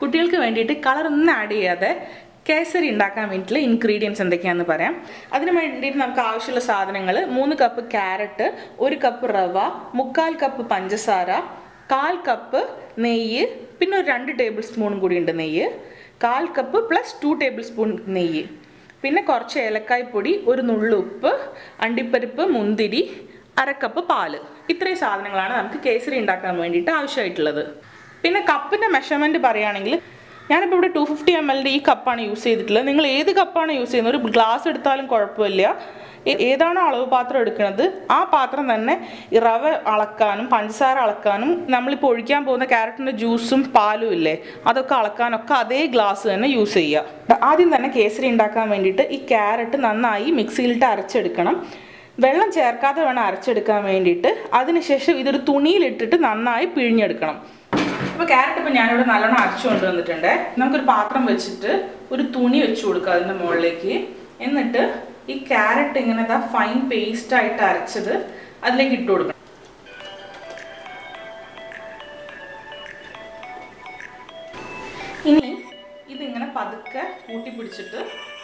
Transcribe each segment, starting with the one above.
കുട്ടികൾക്ക് വേണ്ടിയിട്ട് കളർ ഒന്നും ആഡ് ചെയ്യാതെ കേസരി ഉണ്ടാക്കാൻ വേണ്ടിയിട്ടുള്ള ഇൻഗ്രീഡിയൻസ് എന്തൊക്കെയാണെന്ന് പറയാം അതിന് വേണ്ടിയിട്ട് നമുക്ക് ആവശ്യമുള്ള സാധനങ്ങൾ മൂന്ന് കപ്പ് ക്യാരറ്റ് ഒരു കപ്പ് റവ മുക്കാൽ കപ്പ് പഞ്ചസാര കാൽ കപ്പ് നെയ്യ് പിന്നെ ഒരു രണ്ട് ടേബിൾ സ്പൂണും കൂടി ഉണ്ട് നെയ്യ് കാൽ cup plus two tablespoon നെയ്യ് പിന്നെ കുറച്ച് ഏലക്കായ് പൊടി ഒരു നുള്ളുപ്പ് അണ്ടിപ്പരിപ്പ് മുന്തിരി അരക്കപ്പ് പാല് ഇത്രയും സാധനങ്ങളാണ് നമുക്ക് കേസരി ഉണ്ടാക്കാൻ വേണ്ടിയിട്ട് ആവശ്യമായിട്ടുള്ളത് പിന്നെ കപ്പിൻ്റെ മെഷർമെൻറ്റ് പറയുകയാണെങ്കിൽ ഞാനിപ്പോൾ ഇവിടെ ടു ഫിഫ്റ്റി എം എല്ലിൻ്റെ ഈ കപ്പാണ് യൂസ് ചെയ്തിട്ടുള്ളത് നിങ്ങൾ ഏത് കപ്പാണ് യൂസ് ചെയ്യുന്നത് ഒരു ഗ്ലാസ് എടുത്താലും കുഴപ്പമില്ല ഏ- ഏതാണോ അളവ് പാത്രം എടുക്കുന്നത് ആ പാത്രം തന്നെ ഈ റവ അളക്കാനും പഞ്ചസാര അളക്കാനും നമ്മളിപ്പോൾ ഒഴിക്കാൻ പോകുന്ന ക്യാരറ്റിൻ്റെ ജ്യൂസും പാലും ഇല്ലേ അതൊക്കെ അളക്കാനൊക്കെ അതേ ഗ്ലാസ് തന്നെ യൂസ് ചെയ്യുക ആദ്യം തന്നെ കേസരി ഉണ്ടാക്കാൻ വേണ്ടിയിട്ട് ഈ ക്യാരറ്റ് നന്നായി മിക്സിയിലിട്ട് അരച്ചെടുക്കണം വെള്ളം ചേർക്കാതെ വേണം അരച്ചെടുക്കാൻ വേണ്ടിയിട്ട് അതിനുശേഷം ഇതൊരു തുണിയിലിട്ടിട്ട് നന്നായി പിഴിഞ്ഞെടുക്കണം അപ്പോൾ ക്യാരറ്റ് ഇപ്പോൾ ഞാനിവിടെ നല്ലോണം അരച്ചു കൊണ്ടുവന്നിട്ടുണ്ട് നമുക്കൊരു പാത്രം വെച്ചിട്ട് ഒരു തുണി വെച്ച് കൊടുക്കുക അതിൻ്റെ മുകളിലേക്ക് എന്നിട്ട് ഈ ക്യാരറ്റ് ഇങ്ങനെ ഇതാ ഫൈൻ പേസ്റ്റ് ആയിട്ട് അരച്ചത് അതിലേക്ക് ഇട്ട് കൊടുക്കണം ഇനി ഇതിങ്ങനെ പതുക്കെ കൂട്ടി പിടിച്ചിട്ട്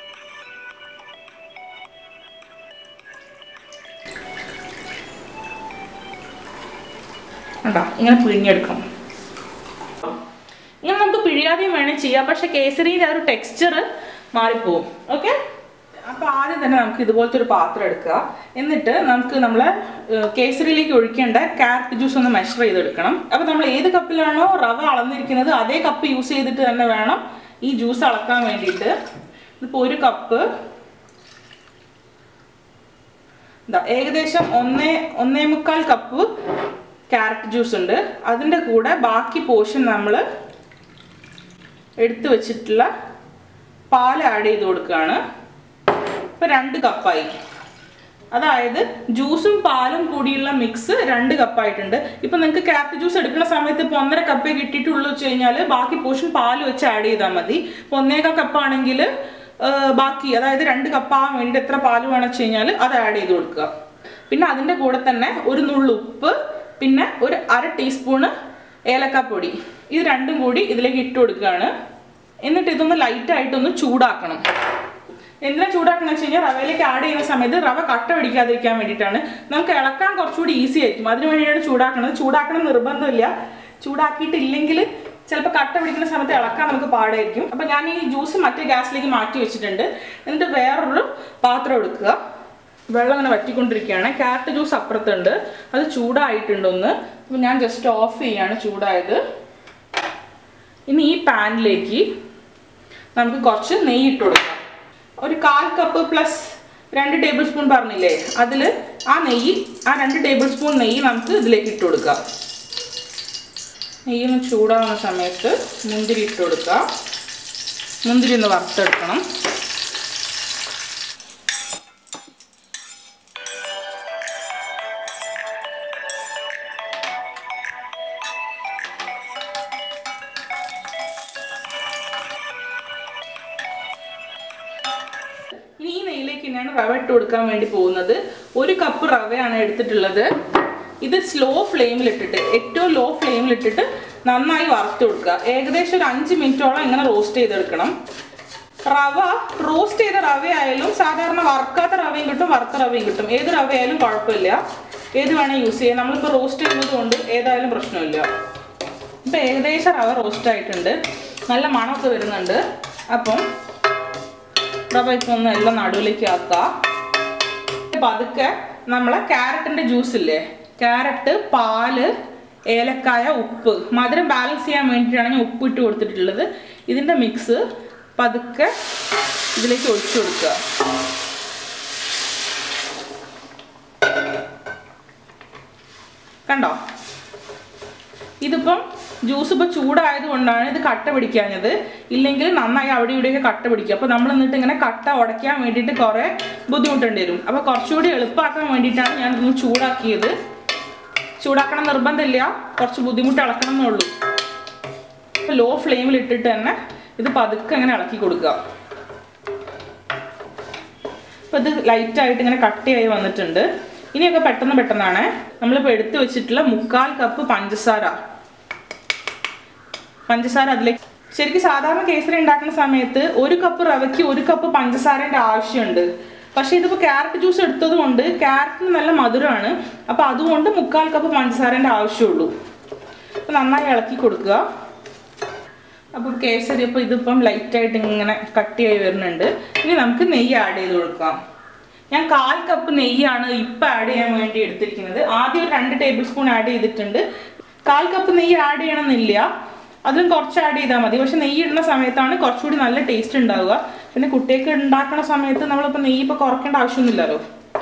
കണ്ടോ ഇങ്ങനെ പിഴിഞ്ഞെടുക്കണം ഇങ്ങനെ നമുക്ക് പിഴിയാതെയും വേണേൽ ചെയ്യാം പക്ഷെ കേസരിയുടെ ആ ഒരു ടെക്സ്ചർ മാറിപ്പോവും ഓക്കെ അപ്പോൾ ആദ്യം തന്നെ നമുക്ക് ഇതുപോലത്തെ ഒരു പാത്രം എടുക്കുക എന്നിട്ട് നമുക്ക് നമ്മളെ ഏഹ്, കേസരിയിലേക്ക് ഒഴിക്കേണ്ട ക്യാരറ്റ് ജ്യൂസ് ഒന്ന് മെഷർ ചെയ്തെടുക്കണം അപ്പോൾ നമ്മൾ ഏത് കപ്പിലാണോ റവ അളന്നിരിക്കുന്നത് അതേ കപ്പ് യൂസ് ചെയ്തിട്ട് തന്നെ വേണം ഈ ജ്യൂസ് അളക്കാൻ വേണ്ടിയിട്ട് ഇതിപ്പോൾ ഒരു കപ്പ് ഇതാ ഏകദേശം ഒന്നേ ഒന്നേ മുക്കാൽ കപ്പ് ക്യാരറ്റ് ജ്യൂസ് ഉണ്ട് അതിൻ്റെ കൂടെ ബാക്കി പോർഷൻ നമ്മൾ എടുത്തു വെച്ചിട്ടുള്ള പാൽ ആഡ് ചെയ്ത് കൊടുക്കുകയാണ് ഇപ്പം രണ്ട് കപ്പായി അതായത് ജ്യൂസും പാലും കൂടിയുള്ള മിക്സ് രണ്ട് കപ്പായിട്ടുണ്ട് ഇപ്പം നിങ്ങൾക്ക് ക്യാരറ്റ് ജ്യൂസ് എടുക്കുന്ന സമയത്ത് ഇപ്പോൾ ഒന്നര കപ്പേ കിട്ടിയിട്ടുള്ളൂ വെച്ച് കഴിഞ്ഞാൽ ബാക്കി പോർഷൻ പാൽ വെച്ച് ആഡ് ചെയ്താൽ മതി ഇപ്പോൾ ഒന്നേകാൽ കപ്പാണെങ്കിൽ ബാക്കി അതായത് രണ്ട് കപ്പാകാൻ വേണ്ടിയിട്ട് എത്ര പാല് വേണം വെച്ച് കഴിഞ്ഞാൽ അത് ആഡ് ചെയ്ത് കൊടുക്കുക പിന്നെ അതിൻ്റെ കൂടെ തന്നെ ഒരു നുള്ളുപ്പ് പിന്നെ ഒരു അര ടീസ്പൂണ് ഏലക്കാപ്പൊടി ഇത് രണ്ടും കൂടി ഇതിലേക്ക് ഇട്ട് കൊടുക്കുകയാണ് എന്നിട്ട് ഇതൊന്ന് ലൈറ്റായിട്ടൊന്ന് ചൂടാക്കണം എന്തിനാ ചൂടാക്കണം വെച്ച് കഴിഞ്ഞാൽ റവയിലേക്ക് ആഡ് ചെയ്യുന്ന സമയത്ത് റവ കട്ട പിടിക്കാതിരിക്കാൻ വേണ്ടിയിട്ടാണ് നമുക്ക് ഇളക്കാൻ കുറച്ചുകൂടി ഈസി ആയിരിക്കും അതിന് വേണ്ടിയാണ് ചൂടാക്കുന്നത് ചൂടാക്കണം എന്ന് നിർബന്ധമില്ല ചൂടാക്കിയിട്ടില്ലെങ്കിൽ ചിലപ്പോൾ കട്ട പിടിക്കുന്ന സമയത്ത് ഇളക്കാൻ നമുക്ക് പാടായിരിക്കും അപ്പം ഞാൻ ഈ ജ്യൂസ് മറ്റേ ഗ്യാസിലേക്ക് മാറ്റി വെച്ചിട്ടുണ്ട് എന്നിട്ട് വേറൊരു പാത്രം എടുക്കുക വെള്ളം ഇങ്ങനെ വറ്റിക്കൊണ്ടിരിക്കുകയാണ് ക്യാരറ്റ് ജ്യൂസ് അപ്പുറത്തുണ്ട് അത് ചൂടായിട്ടുണ്ട് ഒന്ന് അപ്പം ഞാൻ ജസ്റ്റ് ഓഫ് ചെയ്യാണ് ചൂടായത് ഇനി ഈ പാനിലേക്ക് നമുക്ക് കുറച്ച് നെയ്യ് ഇട്ട് കൊടുക്കാം ഒരു കാൽ കപ്പ് പ്ലസ് രണ്ട് ടേബിൾ സ്പൂൺ പറഞ്ഞില്ലേ അതിൽ ആ നെയ്യ് ആ രണ്ട് ടേബിൾ സ്പൂൺ നെയ്യ് നമുക്ക് ഇതിലേക്ക് ഇട്ട് കൊടുക്കാം നെയ്യൊന്ന് ചൂടാവുന്ന സമയത്ത് മുന്തിരി ഇട്ട് കൊടുക്കുക മുന്തിരി ഒന്ന് വറുത്തെടുക്കണം ഇനി ഈ നെയ്യിലേക്ക് തന്നെയാണ് റവ ഇട്ട് കൊടുക്കാൻ വേണ്ടി പോകുന്നത് ഒരു കപ്പ് റവയാണ് എടുത്തിട്ടുള്ളത് ഇത് സ്ലോ ഫ്ലെയിമിൽ ഇട്ടിട്ട് ഏറ്റവും ലോ ഫ്ലെയിമിൽ ഇട്ടിട്ട് നന്നായി വറുത്ത് കൊടുക്കുക ഏകദേശം ഒരു അഞ്ച് മിനിറ്റോളം ഇങ്ങനെ റോസ്റ്റ് ചെയ്തെടുക്കണം റവ റോസ്റ്റ് ചെയ്ത റവ ആയാലും സാധാരണ വറുക്കാത്ത റവയും കിട്ടും വറുത്ത റവയും കിട്ടും ഏത് റവ ആയാലും കുഴപ്പമില്ല ഏത് വേണേൽ യൂസ് ചെയ്യാം നമ്മളിപ്പോൾ റോസ്റ്റ് ചെയ്യുന്നത് കൊണ്ട് ഏതായാലും പ്രശ്നമില്ല ഇപ്പം ഏകദേശം റവ റോസ്റ്റ് ആയിട്ടുണ്ട് നല്ല മണമൊക്കെ വരുന്നുണ്ട് അപ്പം റവ ഇപ്പം ഒന്ന് എല്ലാം നടുവിലേക്ക് ആക്കാം പതുക്കെ നമ്മളെ ക്യാരറ്റിൻ്റെ ജ്യൂസ് ഇല്ലേ ക്യാരറ്റ് പാല് ഏലക്കായ ഉപ്പ് മധുരം ബാലൻസ് ചെയ്യാൻ വേണ്ടിയിട്ടാണ് ഞാൻ ഉപ്പ് ഇട്ട് കൊടുത്തിട്ടുള്ളത് ഇതിൻ്റെ മിക്സ് പതുക്കെ ഇതിലേക്ക് ഒഴിച്ചു കൊടുക്കുക കണ്ടോ ഇതിപ്പം ജ്യൂസ് ഇപ്പോൾ ചൂടായത് കൊണ്ടാണ് ഇത് കട്ട പിടിക്കാഞ്ഞത് ഇല്ലെങ്കിൽ നന്നായി അവിടെ ഇവിടെയൊക്കെ കട്ട പിടിക്കും അപ്പോൾ നമ്മൾ എന്നിട്ട് ഇങ്ങനെ കട്ട ഉടയ്ക്കാൻ വേണ്ടിയിട്ട് കുറേ ബുദ്ധിമുട്ടേണ്ടി വരും അപ്പോൾ കുറച്ചുകൂടി എളുപ്പമാക്കാൻ വേണ്ടിയിട്ടാണ് ഞാൻ ഇതൊന്ന് ചൂടാക്കിയത് ചൂടാക്കണം നിർബന്ധമില്ല കുറച്ച് ബുദ്ധിമുട്ട് ഇളക്കണം എന്നുള്ളൂ അപ്പോൾ ലോ ഫ്ലെയിമിൽ ഇട്ടിട്ട് തന്നെ ഇത് പതുക്കെ ഇങ്ങനെ ഇളക്കി കൊടുക്കുക അപ്പോൾ ഇത് ലൈറ്റായിട്ട് ഇങ്ങനെ കട്ടിയായി വന്നിട്ടുണ്ട് ഇനിയൊക്കെ പെട്ടെന്ന് പെട്ടെന്നാണ് നമ്മളിപ്പോൾ എടുത്തു വെച്ചിട്ടുള്ള മുക്കാൽ കപ്പ് പഞ്ചസാര പഞ്ചസാര അതിലേക്ക് ശരിക്കും സാധാരണ കേസരി ഉണ്ടാക്കുന്ന സമയത്ത് ഒരു കപ്പ് റവയ്ക്ക് ഒരു കപ്പ് പഞ്ചസാരൻ്റെ ആവശ്യമുണ്ട് പക്ഷേ ഇതിപ്പോൾ ക്യാരറ്റ് ജ്യൂസ് എടുത്തത് കൊണ്ട് ക്യാരറ്റിന് നല്ല മധുരമാണ് അപ്പോൾ അതുകൊണ്ട് മുക്കാൽ കപ്പ് പഞ്ചസാരൻ്റെ ആവശ്യമുള്ളൂ അപ്പോൾ നന്നായി ഇളക്കി കൊടുക്കുക അപ്പോൾ കേസരി അപ്പോൾ ഇതിപ്പം ലൈറ്റായിട്ട് ഇങ്ങനെ കട്ടിയായി വരുന്നുണ്ട് ഇനി നമുക്ക് നെയ്യ് ആഡ് ചെയ്ത് കൊടുക്കാം ഞാൻ കാൽ കപ്പ് നെയ്യാണ് ഇപ്പം ആഡ് ചെയ്യാൻ വേണ്ടി എടുത്തിരിക്കുന്നത് ആദ്യം ഒരു രണ്ട് ടേബിൾ സ്പൂൺ ആഡ് ചെയ്തിട്ടുണ്ട് കാൽ കപ്പ് നെയ്യ് ആഡ് ചെയ്യണമെന്നില്ല അതിലും കുറച്ച് ആഡ് ചെയ്താൽ മതി പക്ഷെ നെയ്യ് ഇടുന്ന സമയത്താണ് കുറച്ചുകൂടി നല്ല ടേസ്റ്റ് ഉണ്ടാവുക പിന്നെ കുട്ടിയൊക്കെ ഉണ്ടാക്കുന്ന സമയത്ത് നമ്മളിപ്പോൾ നെയ്യ് ഇപ്പോൾ കുറയ്ക്കേണ്ട ആവശ്യമൊന്നുമില്ലല്ലോ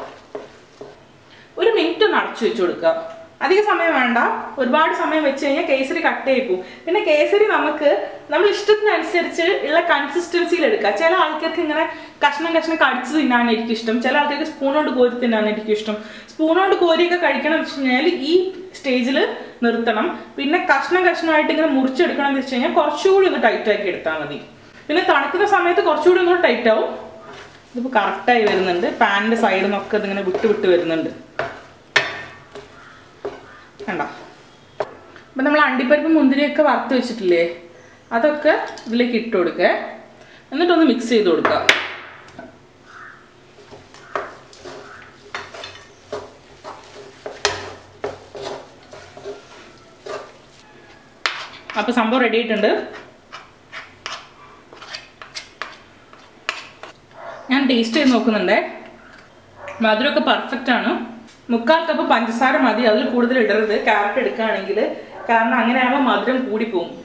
ഒരു മിനിറ്റ് ഒന്ന് അടച്ചു വെച്ച് കൊടുക്കുക അധിക സമയം വേണ്ട ഒരുപാട് സമയം വെച്ച് കഴിഞ്ഞാൽ കേസരി കട്ട് ചെയ്ത് പോകും പിന്നെ കേസരി നമുക്ക് നമ്മൾ ഇഷ്ടത്തിനനുസരിച്ച് ഉള്ള കൺസിസ്റ്റൻസിയിൽ എടുക്കുക ചില ആൾക്കാർക്ക് ഇങ്ങനെ കഷ്ണം കഷ്ണം കടിച്ച് തിന്നാനായിരിക്കും ഇഷ്ടം ചില ആൾക്കാർക്ക് സ്പൂണോട് കോരി തിന്നാനായിരിക്കും ഇഷ്ടം സ്പൂണോട് കോരിയൊക്കെ കഴിക്കണം എന്ന് വെച്ച് കഴിഞ്ഞാൽ ഈ സ്റ്റേജിൽ നിർത്തണം പിന്നെ കഷ്ണം കഷ്ണമായിട്ട് ഇങ്ങനെ മുറിച്ചെടുക്കണം എന്ന് വെച്ച് കഴിഞ്ഞാൽ കുറച്ചുകൂടി ഒന്ന് ടൈറ്റ് ആക്കി എടുത്താൽ മതി പിന്നെ തണുക്കുന്ന സമയത്ത് കുറച്ചുകൂടി ഒന്ന് ടൈറ്റ് ആവും ഇതിപ്പോൾ കറക്റ്റായി വരുന്നുണ്ട് പാനിൻ്റെ സൈഡിൽ നിന്നൊക്കെ ഇതിങ്ങനെ വിട്ട് വിട്ട് വരുന്നുണ്ട് കണ്ട അപ്പം നമ്മൾ അണ്ടിപ്പരിപ്പ് മുന്തിരിയൊക്കെ വറുത്ത് വെച്ചിട്ടില്ലേ അതൊക്കെ ഇതിലേക്ക് ഇട്ട് കൊടുക്കുക എന്നിട്ടൊന്ന് മിക്സ് ചെയ്ത് കൊടുക്കുക അപ്പോൾ സംഭവം റെഡി ആയിട്ടുണ്ട് ഞാൻ ടേസ്റ്റ് ചെയ്ത് നോക്കുന്നുണ്ടേ മധുരമൊക്കെ പെർഫെക്റ്റ് ആണ് മുക്കാൽ കപ്പ് പഞ്ചസാര മതി അതിൽ കൂടുതൽ ഇടരുത് ക്യാരറ്റ് എടുക്കുകയാണെങ്കിൽ കാരണം അങ്ങനെയാകുമ്പോൾ മധുരം കൂടിപ്പോവും